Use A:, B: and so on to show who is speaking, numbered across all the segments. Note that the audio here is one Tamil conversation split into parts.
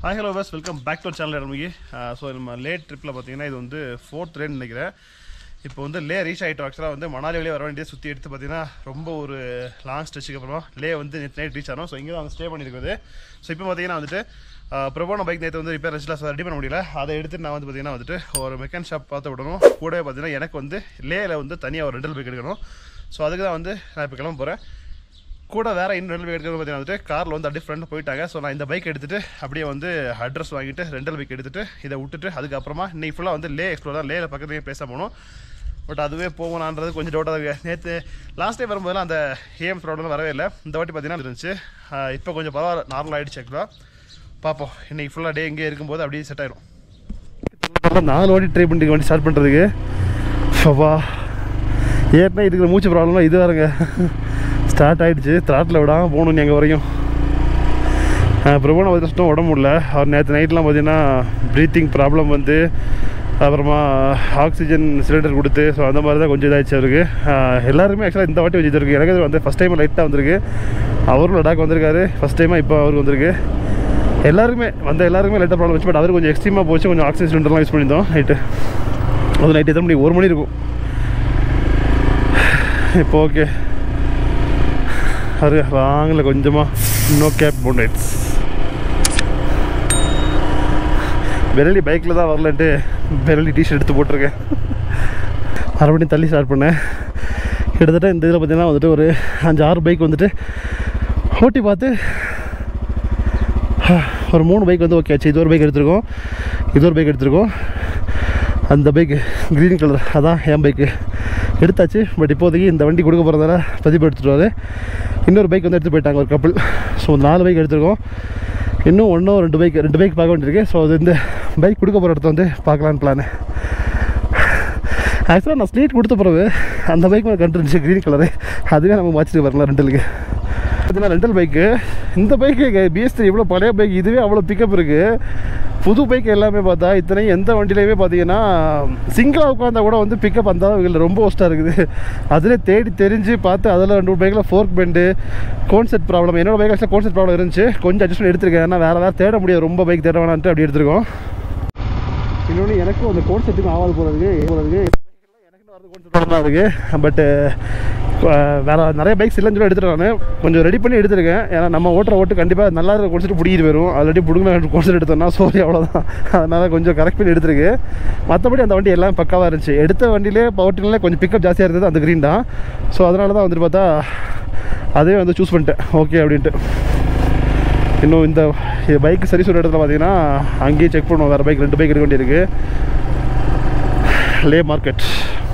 A: ஹாய் ஹலோ பஸ் வெல்கம் பேக் டு சேனல் இடமிக்கு ஸோ நம்ம லேட் ட்ரிப்பில் பார்த்தீங்கன்னா இது வந்து ஃபோர்த் ரேன்னு நினைக்கிறேன் இப்போ வந்து லே ரீச் ஆகிட்டோம் ஆக்சுவலாக வந்து மணாலி வழியே வர வேண்டிய சுற்றி எடுத்து பார்த்தீங்கன்னா ரொம்ப ஒரு லாங் ஸ்ட்ரெச்சுக்கு அப்புறமா லே வந்து நேற்று நைட் ரீச் ஆனோம் ஸோ இங்கே தான் ஸ்டே பண்ணியிருக்குது ஸோ இப்போ பார்த்தீங்கன்னா வந்துட்டு பிரபோன பைக் நேற்று வந்து ரிப்பேர் வச்சுலாம் ரெடி பண்ண முடியல அதை எடுத்துட்டு நான் வந்து பார்த்தீங்கன்னா வந்துட்டு ஒரு மெக்கானிக் ஷாப் பார்த்து விடணும் கூடவே பார்த்தீங்கன்னா எனக்கு வந்து லேயில் வந்து தனியாக ஒரு ரெண்டல் பைக் எடுக்கணும் ஸோ அதுக்கு தான் வந்து நான் இப்போ கிளம்ப போகிறேன் கூட வேற இன்னும் ரெண்டு பைக் எடுக்கிறது பார்த்தீங்கன்னா வந்துட்டு காரில் வந்து அப்படியே ஃப்ரெண்ட் போயிட்டாங்க ஸோ நான் இந்த பைக் எடுத்துட்டு அப்படியே வந்து அட்ரஸ் வாங்கிட்டு ரெண்டல் பைக் எடுத்துட்டு இதை விட்டுட்டு அதுக்கப்புறமா இன்னைக்கு ஃபுல்லாக வந்து லே எக்ஸ்ப்ளோர் தான் லேல பக்கத்துலேயே பேச போகணும் பட் அதுவே போகணான்றது கொஞ்சம் டவுட்டாக இருக்குது நேற்று லாஸ்ட் டைம் வரும்போதெல்லாம் அந்த ஏஎம் ப்ராப்ளம் வரவே இல்லை இந்த வாட்டி பார்த்தீங்கன்னா இருந்துச்சு ஆஹ் இப்போ கொஞ்சம் பரவாயில்ல நார்மல் ஆகிடுச்சு ஆக்சுவலாக பார்ப்போம் இன்னைக்கு ஃபுல்லாக டே இங்கே இருக்கும்போது அப்படியே செட் ஆயிடும் நாலு வாட்டி ட்ரை பண்ணி வண்டி ஸ்டார்ட் பண்ணுறதுக்கு ஷவா ஏற்கனவே இருக்கிற மூச்சு ப்ராப்ளம்லாம் இது வேறுங்க ஸ்டார்ட் ஆகிடுச்சு த்ராட்டில் விடாமல் போகணும் எங்கள் வரையும் பிரபுன வந்து சுத்தம் உடம்பு முடியல அவர் நேற்று நைட்லாம் பார்த்தீங்கன்னா ப்ரீத்திங் ப்ராப்ளம் வந்து அப்புறமா ஆக்சிஜன் சிலிண்டர் கொடுத்து ஸோ அந்த மாதிரி தான் கொஞ்சம் இதாகிடுச்சு அவருக்கு ஆஹ் எல்லாருமே ஆக்சுவலாக இந்த வாட்டி வச்சு இருக்கு எனக்கு வந்து ஃபஸ்ட் டைம் லைட்டாக வந்திருக்கு அவரும் லடாக் வந்திருக்காரு ஃபஸ்ட் டைமாக இப்போ அவருக்கு வந்திருக்கு எல்லாருமே வந்த எல்லாருமே லைட்டாக ப்ராப்ளம் வச்சு பட் அவர் கொஞ்சம் எக்ஸ்ட்ரீமாக போச்சு கொஞ்சம் ஆக்சிஜன் சிலிண்டர்லாம் யூஸ் பண்ணியிருந்தோம் நைட்டு அது நைட்டு எத்தனை மணி ஒரு மணி இருக்கும் இப்போ ஓகே அது லாங்கில் கொஞ்சமாக நோ கேப் போண்டேட்ஸ் பெரலி பைக்கில் தான் வரலன்ட்டு பெரலி டிஷர்ட் எடுத்து போட்டிருக்கேன் மறுபடியும் தள்ளி ஸ்டார்ட் பண்ணேன் கிட்டத்தட்ட இந்த இதில் பார்த்தீங்கன்னா வந்துட்டு ஒரு அஞ்சு ஆறு பைக் வந்துட்டு ஓட்டி பார்த்து ஒரு மூணு பைக் வந்து ஓகே ஆச்சு இது ஒரு பைக் எடுத்திருக்கோம் இது ஒரு பைக் எடுத்திருக்கோம் அந்த பைக்கு க்ரீன் கலர் அதான் என் பைக்கு எடுத்தாச்சு பட் இப்போதைக்கு இந்த வண்டி கொடுக்க போகிறதால பதிப்பு எடுத்துகிட்டு இன்னொரு பைக் வந்து எடுத்து போயிட்டாங்க ஒரு கப்பல் ஸோ நாலு பைக் எடுத்திருக்கோம் இன்னும் ஒன்றும் ரெண்டு பைக் ரெண்டு பைக் பார்க்க வேண்டியிருக்கு ஸோ அது இந்த பைக் கொடுக்க போகிற இடத்த வந்து பார்க்கலான்னு பிளானு ஆக்சுவலாக நான் ஸ்ட்ரீட் கொடுத்த பிறகு அந்த பைக் மேலே கண்டுருந்துச்சு க்ரீன் கலரு அதுவே நம்ம மாற்றிட்டு வரலாம் ரெண்டலுக்கு பார்த்தீங்கன்னா ரெண்டல் பைக்கு இந்த பைக்கு பிஎஸ் த்ரீ இவ்வளோ பழைய பைக் இதுவே அவ்வளோ பிக்கப் இருக்குது புது பைக் எல்லாமே பார்த்தா இத்தனையும் எந்த வண்டியிலையுமே பார்த்தீங்கன்னா சிங்கிளாக உட்காந்தா கூட வந்து பிக்கப் அந்த இல்லை ரொம்ப ஒஸ்ட்டாக இருக்குது அதிலே தேடி தெரிஞ்சு பார்த்து அதில் ரெண்டு பைக்கில் ஃபோர்க் பெண்டு கோன்செட் ப்ராப்ளம் என்னோட பைக் ஆக்சுவலாக கோன்செட் ப்ராப்ளம் இருந்துச்சு கொஞ்சம் அட்ஜஸ்ட் பண்ணி எடுத்திருக்கேன் ஏன்னா வேறு வேறு தேட முடியாது ரொம்ப பைக் தேட வேணான்ட்டு அப்படி எடுத்திருக்கோம் இன்னொன்று எனக்கும் அந்த கோன்செட்டுக்கும் ஆகாது போகிறதுக்கு போகிறதுக்கு தான் இருக்குது பட்டு வேறு நிறைய பைக்ஸ் இல்லைன்னு சொல்லி எடுத்துகிட்டு நான் கொஞ்சம் ரெடி பண்ணி எடுத்திருக்கேன் ஏன்னா நம்ம ஓட்டுற ஓட்டு கண்டிப்பாக நல்லா இருக்க குடிச்சிட்டு பிடிக்கிட்டு போயிடும் ஆல்ரெடி பிடுங்க குடிச்சிட்டு எடுத்தோம்னா சோரி அவ்வளோதான் அதனால் கொஞ்சம் கரெக்ட் பண்ணி எடுத்திருக்கு மற்றபடி அந்த வண்டி எல்லாம் பக்காவாக இருந்துச்சு எடுத்த வண்டியிலே பவர்டிலே கொஞ்சம் பிக்கப் ஜாஸ்தியாக இருந்தது அந்த க்ரீன் தான் ஸோ அதனால தான் வந்துட்டு பார்த்தா அதே வந்து சூஸ் பண்ணிட்டேன் ஓகே அப்படின்ட்டு இன்னும் இந்த பைக் சரி சொல்கிற இடத்துல பார்த்தீங்கன்னா அங்கேயே செக் பண்ணுவோம் வேறு பைக் ரெண்டு பைக் எடுக்க வேண்டியிருக்கு லே மார்க்கெட்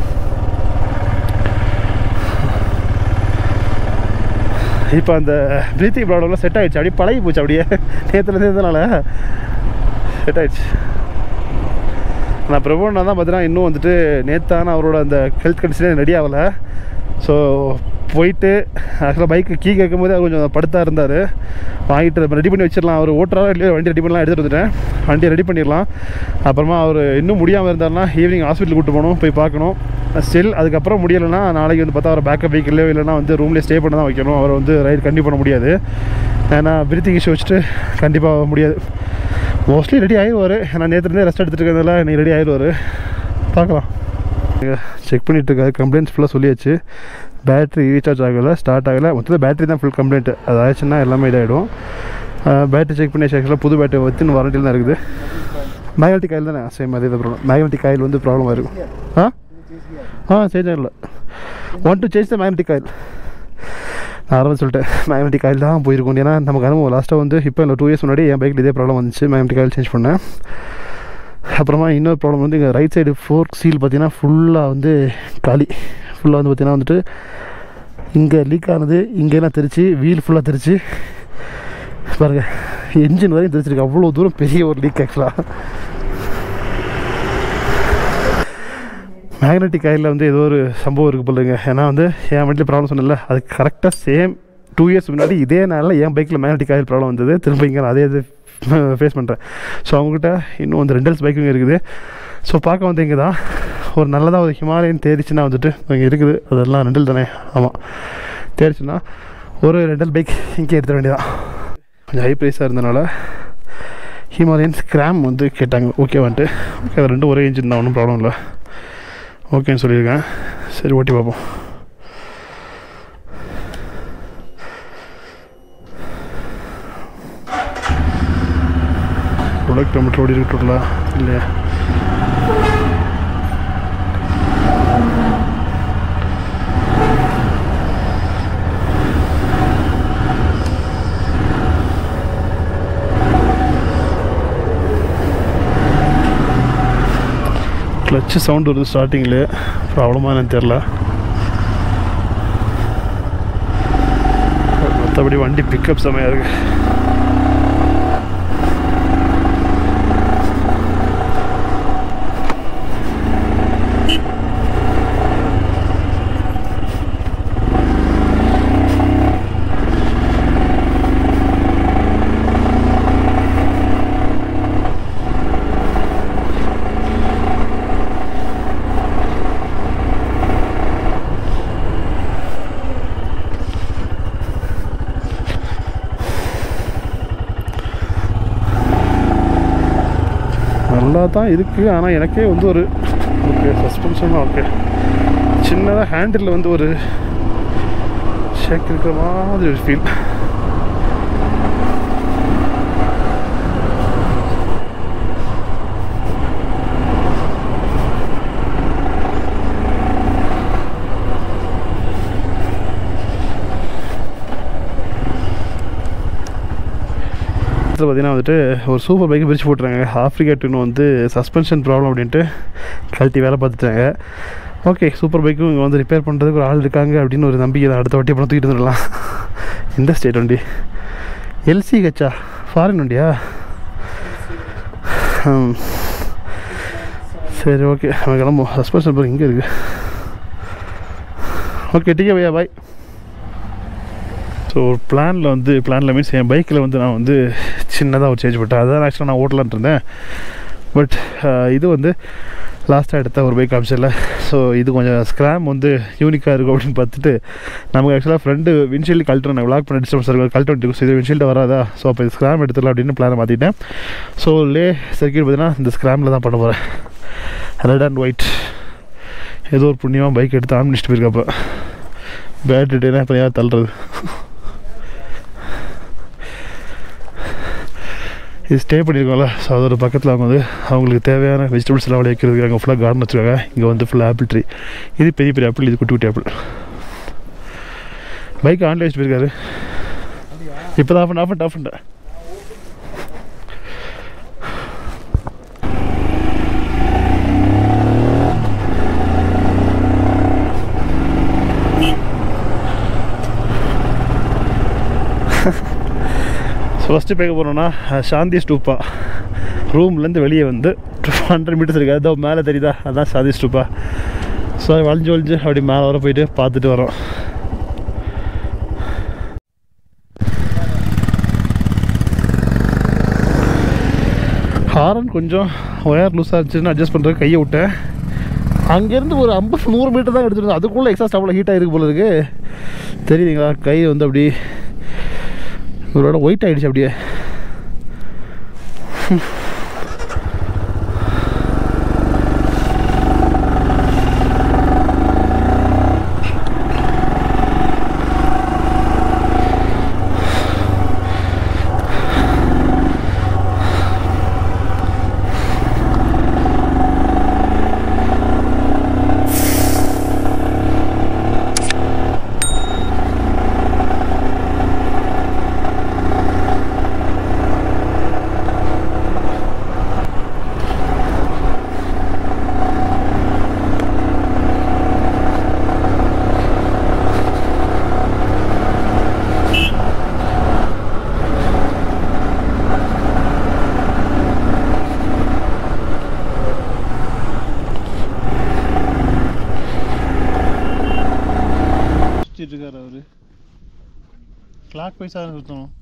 A: இப்போ அந்த பிரீத்திங் ப்ராப்ளம்லாம் செட் ஆகிடுச்சு அப்படியே பழகி போச்சு அப்படியே நேற்றுலேருந்து இருந்தனால செட் ஆகிடுச்சு நான் பிரபுனா தான் பார்த்தீங்கன்னா இன்னும் வந்துட்டு நேத்தான அவரோட அந்த ஹெல்த் கண்டிஷனே ரெடி ஆகலை ஸோ போயிட்டு ஆக்சுவலாக பைக்கு கீ கேட்கும் போது அவர் கொஞ்சம் படுத்தா இருந்தார் வாங்கிட்டு ரெடி பண்ணி வச்சிடலாம் அவர் ஓட்டுறாரோ இல்லையோ வண்டி ரெடி பண்ணலாம் எடுத்துகிட்டு வந்துட்டேன் வண்டியை ரெடி பண்ணிடலாம் அப்புறமா அவர் இன்னும் முடியாமல் இருந்தாருன்னா ஈவினிங் ஹாஸ்பிட்டல் கூட்டு போகணும் போய் பார்க்கணும் ஸ்டில் அதுக்கப்புறம் முடியலைன்னா நாளைக்கு வந்து பார்த்தா அவர் பேக்கப் வெஹிக்கிள்லையோ இல்லைனா வந்து ரூம்லேயே ஸ்டே பண்ண தான் வைக்கணும் அவர் வந்து ரைடு கண்டிப்பாக பண்ண முடியாது ஏன்னா பிரீத்திங் இஷ்யூ வச்சுட்டு கண்டிப்பாக முடியாது மோஸ்ட்லி ரெடி ஆயிடுவார் நான் நேற்றுலேருந்தே ரெஸ்ட் எடுத்துகிட்டு இருக்கிறதுனால நீ ரெடி ஆயிடுவார் பார்க்கலாம் செக் பண்ணிட்டு இருக்காரு கம்ப்ளைண்ட்ஸ் ஃபுல்லாக சொல்லியாச்சு பேட்ரி ரீசார்ஜ் ஆகலை ஸ்டார்ட் ஆகலை மொத்தத்தில் பேட்ரி தான் ஃபுல் கம்ப்ளைண்ட் அது ஆச்சுன்னா எல்லாமே இதாகிடும் பேட்டரி செக் பண்ணி ஆக்சுவலாக புது பேட்டரி வித்தின் வாரண்டியில் தான் இருக்குது மேக்னட்டிக் காயில் தானே சேம் அதே தான் ப்ராப்ளம் மேக்னட்டிக் காயில் வந்து ப்ராப்ளம் இருக்கும் ஆ ஆ சேஞ்ச் ஆகல want to change the magnetic coil நான் ஆரம்பம் சொல்லிட்டேன் மேக்னட்டிக் காயில் தான் போயிருக்கும் ஏன்னா நமக்கு அனுபவம் லாஸ்ட்டாக வந்து இப்போ இல்லை டூ இயர்ஸ் முன்னாடி என் பைக்கில் இதே ப்ராப்ளம் வந்துச்சு மேக்னட்டிக் காயில் சேஞ்ச் பண்ணேன் அப்புறமா இன்னொரு ப்ராப்ளம் வந்து இங்கே ரைட் சைடு ஃபோர்க் சீல் பார்த்தீங்கன்னா ஃபுல்லாக வந்து காலி ஃபுல்லாக வந்து பார்த்தீங்கன்னா வந்துட்டு இங்கே லீக் ஆனது இங்கேலாம் தெரிச்சு வீல் ஃபுல்லாக தெரிச்சு பாருங்கள் என்ஜின் வரையும் தெரிச்சிருக்கு அவ்வளோ தூரம் பெரிய ஒரு லீக் ஆக்சுவலாக மேக்னெட்டிக் காயில் வந்து ஏதோ ஒரு சம்பவம் இருக்குது போலுங்க ஏன்னா வந்து என் வண்டியில் ப்ராப்ளம் சொன்னல அது கரெக்டாக சேம் டூ இயர்ஸ் முன்னாடி இதே நாளில் என் பைக்கில் மேக்னெட்டிக் காயில் ப்ராப்ளம் வந்தது திரும்ப இங்கே நான் அதே இது ஃபேஸ் பண்ணுறேன் ஸோ அவங்ககிட்ட இன்னும் அந்த ரெண்டல்ஸ் பைக்குங்க இருக்குது ஸோ பார்க்க வந்து இங்கே தான் ஒரு நல்லதாக ஒரு ஹிமாலயன் தேடிச்சுன்னா வந்துட்டு இங்கே இருக்குது அதெல்லாம் ரெண்டல் தானே ஆமாம் தேடிச்சுன்னா ஒரு ரெண்டல் பைக் இங்கே எடுத்துட வேண்டியதான் கொஞ்சம் ஹை ப்ரைஸாக இருந்தனால ஹிமாலயன் ஸ்க்ராம் வந்து கேட்டாங்க ஓகே வந்துட்டு ஓகே அது ரெண்டும் ஒரே இன்ஜின் தான் ஒன்றும் ப்ராப்ளம் இல்லை ஓகேன்னு சொல்லியிருக்கேன் சரி ஓட்டி பார்ப்போம் எவ்வளோ கிலோமீட்டர் ஓடி இருக்கட்டும்ல இல்லையா கிளச்சு சவுண்ட் வருது ஸ்டார்டிங்கில் ப்ராப்ளமாக என்னன்னு தெரில மற்றபடி வண்டி பிக்கப் செமையாக இருக்கு நல்லா தான் இருக்குது ஆனால் எனக்கே வந்து ஒரு ஓகே சஸ்பென்ஷன் ஓகே சின்னதாக ஹேண்டில் வந்து ஒரு ஷேக் இருக்கிற மாதிரி ஒரு ஃபீல் இடத்துல பார்த்தீங்கன்னா வந்துட்டு ஒரு சூப்பர் பைக்கை பிரித்து போட்டுறாங்க ஆஃப்ரிக்கா டூன் வந்து சஸ்பென்ஷன் ப்ராப்ளம் அப்படின்ட்டு கழட்டி வேலை பார்த்துட்டாங்க ஓகே சூப்பர் பைக்கும் இங்கே வந்து ரிப்பேர் பண்ணுறதுக்கு ஒரு ஆள் இருக்காங்க அப்படின்னு ஒரு நம்பிக்கை தான் அடுத்த வாட்டி அப்புறம் தூக்கிட்டு வந்துடலாம் இந்த ஸ்டேட் வண்டி எல்சி கச்சா ஃபாரின் வண்டியா ம். சரி ஓகே நம்ம கிளம்புவோம் சஸ்பென்ஷன் பாருங்க இங்கே இருக்குது ஓகே டிக்கே பையா பாய் ஸோ ஒரு பிளானில் வந்து பிளானில் மீன்ஸ் என் பைக்கில் வந்து நான் வந்து சின்னதாக ஒரு சேஞ்ச் பண்ணிட்டேன் அதான் ஆக்சுவலாக நான் ஓட்டலான்ட்டு இருந்தேன் பட் இது வந்து லாஸ்ட்டாக எடுத்த ஒரு பைக் ஆப்ஷனில் ஸோ இது கொஞ்சம் ஸ்க்ராம் வந்து யூனிக்காக இருக்கும் அப்படின்னு பார்த்துட்டு நமக்கு ஆக்சுவலாக ஃப்ரெண்டு விண்ஷீல்டு கழட்டு நான் விளாக் பண்ண டிஸ்டர்பன்ஸ் இருக்கும் கழட்டு வந்துட்டு ஸோ இது விண்ஷீல்டு வராதா ஸோ அப்போ இது ஸ்க்ராம் எடுத்துடலாம் அப்படின்னு பிளானை மாற்றிட்டேன் ஸோ லே சர்க்கியூட் பார்த்தீங்கன்னா இந்த ஸ்க்ராமில் தான் பண்ண போகிறேன் ரெட் அண்ட் ஒயிட் ஏதோ ஒரு புண்ணியமாக பைக் எடுத்து ஆன் பண்ணிட்டு போயிருக்கப்போ பேட்டரி டேனா இப்போ யார் தள்ளுறது இது ஸ்டே பண்ணியிருக்கோம்ல ஸோ அதோட பக்கத்தில் அவங்க வந்து அவங்களுக்கு தேவையான வெஜிடபிள்ஸ் எல்லாம் விளைய வைக்கிறதுக்கு அங்கே ஃபுல்லாக கார்டன் வச்சுருக்காங்க இங்கே வந்து ஃபுல்லாக ஆப்பிள் ட்ரீ இது பெரிய பெரிய ஆப்பிள் இது குட்டி குட்டி ஆப்பிள் பைக் ஆன்ல வச்சுட்டு போயிருக்காரு இப்போ தான் ஆஃப் பண்ண ஆஃப் பண்ண ஆஃப் பண்ண ஸோ ஃபஸ்ட்டு பார்க்க போகிறோன்னா சாந்தி ஸ்டூப்பா ரூம்லேருந்து வெளியே வந்து ஹண்ட்ரட் மீட்டர்ஸ் இருக்குது அதோ மேலே தெரியுதா அதான் சாந்தி ஸ்டூப்பா ஸோ வளைஞ்சு வளைஞ்சு அப்படி மேலே வர போயிட்டு பார்த்துட்டு வரோம் ஹாரன் கொஞ்சம் ஒயர் லூஸாக இருந்துச்சுன்னு அட்ஜஸ்ட் பண்ணுறதுக்கு கையை விட்டேன் அங்கேருந்து ஒரு ஐம்பது நூறு மீட்டர் தான் எடுத்துகிட்டு வந்தோம் அதுக்குள்ளே எக்ஸாஸ்ட் அவ்வளோ ஹீட் ஆகிருக்கு போல இருக்கு தெரியுதுங்களா கை வந்து அப்படி இவரோட ஒயிட் ஆகிடுச்சு அப்படியே சுற்றிட்டு இருக்காரு அவரு கிளாக் வைஸாக தான் சுற்றணும்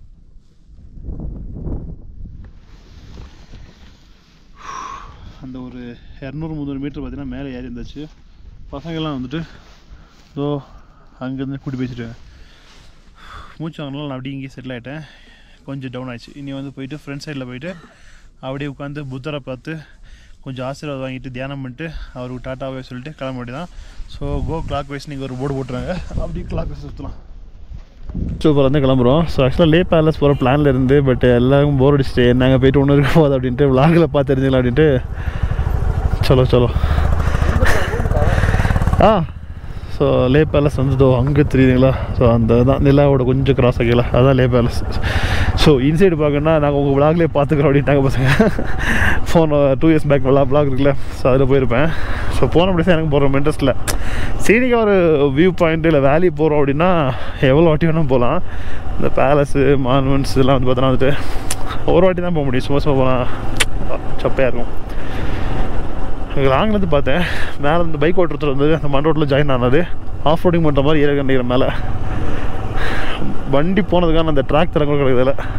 A: அந்த ஒரு இரநூறு முந்நூறு மீட்டர் பார்த்தீங்கன்னா மேலே ஏறி இருந்தாச்சு பசங்கள்லாம் வந்துட்டு ஸோ அங்கேருந்து கூட்டி பேசிட்டு மூச்சு வாங்கினாலும் நான் அப்படியே இங்கே செட்டில் ஆகிட்டேன் கொஞ்சம் டவுன் ஆயிடுச்சு இனி வந்து போயிட்டு ஃப்ரண்ட் சைடில் போயிட்டு அப்படியே உட்காந்து புத்தரை பார்த்து கொஞ்சம் ஆசீர்வாதம் வாங்கிட்டு தியானம் பண்ணிட்டு அவருக்கு டாட்டாவே சொல்லிட்டு கிளம்ப வேண்டியதான் ஸோ கோ கிளாக் வைஸ் நீங்கள் ஒரு போர்டு போட்டுறாங்க அப்படி கிளாக் வைஸ் சுற்றலாம் சூப்பர் வந்து கிளம்புறோம் ஸோ ஆக்சுவலாக லே பேலஸ் போகிற பிளானில் இருந்து பட் எல்லாரும் போர் அடிச்சுட்டு நாங்கள் போயிட்டு ஒன்று இருக்க போகுது அப்படின்ட்டு விளாகில் பார்த்து தெரிஞ்சுக்கலாம் அப்படின்ட்டு சலோ சலோ ஆ ஸோ லே பேலஸ் வந்து இதோ அங்கே தெரியுதுங்களா ஸோ அந்த தான் நிலாவோட கொஞ்சம் கிராஸ் ஆகல அதான் லே பேலஸ் ஸோ இன்சைடு பார்க்கணுன்னா நாங்கள் உங்கள் விளாக்லேயே பார்த்துக்குறோம் அப்படின்ட்டாங்க பசங்க ஃபோன் டூ இயர்ஸ் பேக் விளா விளாக் இருக்குல்ல ஸோ அதில் போயிருப்பேன் ஸோ போன முடியாது எனக்கு போகிற இன்ட்ரெஸ்ட் இல்லை சீனிக்காக ஒரு வியூ பாயிண்ட் இல்லை வேலி போகிறோம் அப்படின்னா எவ்வளோ வாட்டி வேணும் போகலாம் இந்த பேலஸு மான்மெண்ட்ஸ் இதெல்லாம் வந்து பார்த்தோன்னா வந்துட்டு ஒரு வாட்டி தான் போக முடியும் சும்மா சும்மா போகலாம் சப்பையாக இருக்கும் லாங்லேருந்து பார்த்தேன் மேலே இந்த பைக் ஓட்டுறது வந்து அந்த மண் ரோட்டில் ஜாயின் ஆனது ஆஃப் ரோடிங் பண்ணுற மாதிரி ஏற கண்டிக்கிற மேலே வண்டி போனதுக்கான அந்த ட்ராக் தரம் கூட கிடையாது இதில்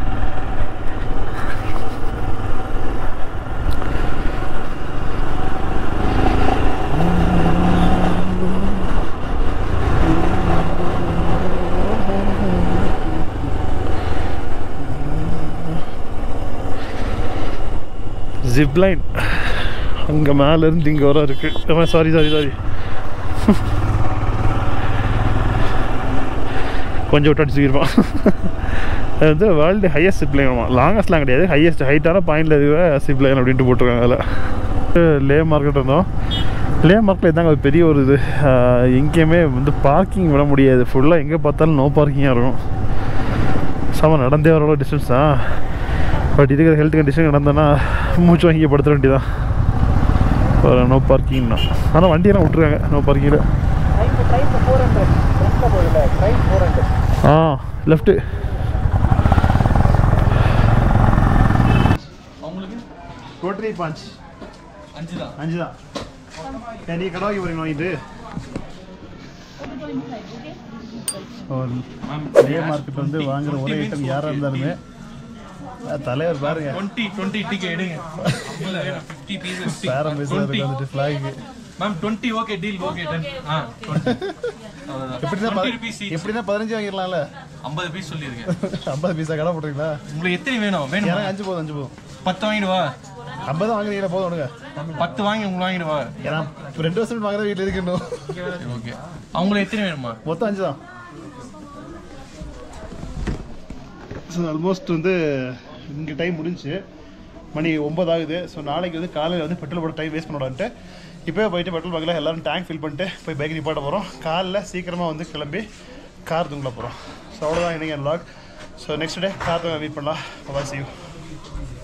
A: ஜிப்லைன் அங்கே மேலேருந்து இங்கே வர இருக்குது சாரி சாரி சாரி கொஞ்சம் விட்டு அடிச்சுக்கிருப்பான் அது வந்து வேர்ல்டு ஹையஸ்ட் சிப்லைன் லாங்கஸ்ட்லாம் கிடையாது ஹையஸ்ட் ஹைட்டான பாயிண்டில் இருக்கிற சிப்லைன் அப்படின்ட்டு போட்டிருக்காங்க அதில் லே மார்க்கெட் இருந்தோம் லே மார்க்கில் இதாங்க ஒரு பெரிய ஒரு இது ஆஹ் எங்கேயுமே வந்து பார்க்கிங் விட முடியாது ஃபுல்லாக எங்கே பார்த்தாலும் நோ பார்க்கிங்காக இருக்கும் சாம நடந்தே வர டிஸ்டன்ஸ் தான் பட் இதுக்கு ஹெல்த் கண்டிஷன் நடந்தேன்னா மூச்சு வாங்கி படுத்த வேண்டியதான் ஒரு நோ பார்க்கிங்னா ஆனால் வண்டியெல்லாம் விட்ருக்காங்க நோ பார்க்கிங்கில் ஆ லெஃப்ட்டு
B: அவங்களுக்கு
A: ரோட்டரி பாஞ்ச்
B: அஞ்சு தான்
A: அஞ்சு தான் நீ கடவாக்கி போறீங்க வாங்கிட்டு டே மார்க்கெட் வந்து வாங்குற ஒரே ஐட்டம் யாராக இருந்தாலுமே அஹ் தலைவர் பாருங்க
B: டுவெண்ட்டி டுவெண்ட்டி டிக்கெட் எடுங்க ஃபிஃப்டி பீசஸ்
A: பேரம் பேசுறது
B: டுவெண்ட்டி
A: வந்துட்டு ஃப்ளாக்கு
B: ma'am twenty okay deal okay done ஆ
A: எப்படின்னா
B: டுவெண்ட்டி ருபீஸ்
A: எப்படின்னா பதினஞ்சு வாங்கிடலாம்ல
B: ஐம்பது பீஸ் சொல்லியிருக்கேன்
A: ஐம்பது பீஸா கடை போட்டுருங்களா
B: உங்களுக்கு எத்தனை வேணும் வேணும்
A: எனக்கு அஞ்சு போதும் அஞ்சு போதும்
B: பத்து வாங்கிடுவா
A: ஐம்பது வாங்குறீங்களா போதும் விடுங்க
B: பத்து வாங்கி உங்களுக்கு வாங்கிடுவா
A: ஏன்னா இப்போ ரெண்டு வருஷம் வாங்குற வீட்டில் இருக்கணும்
B: ஓகே அவங்களுக்கு எத்தனை வேணுமா
A: மொத்தம் அஞ்சு தான் ஸோ ஆல்மோஸ்ட் வந்து இங்கே டைம் முடிஞ்சு மணி ஒம்பது ஆகுது ஸோ நாளைக்கு வந்து காலையில் வந்து பெட்ரோல் போட டைம் வேஸ்ட் பண்ணக்கூடாதுன்ட்டு இப்போயே போயிட்டு பெட்ரோல் பங்கில் எல்லாரும் டேங்க் ஃபில் பண்ணிட்டு போய் பைக் நிப்பாட்ட போகிறோம் காலைல சீக்கிரமாக வந்து கிளம்பி கார் தூங்கல போகிறோம் ஸோ அவ்வளோதான் இன்றைக்கி லாக் ஸோ நெக்ஸ்ட் டே கார் தூங்க மீட் பண்ணலாம் பாய் see you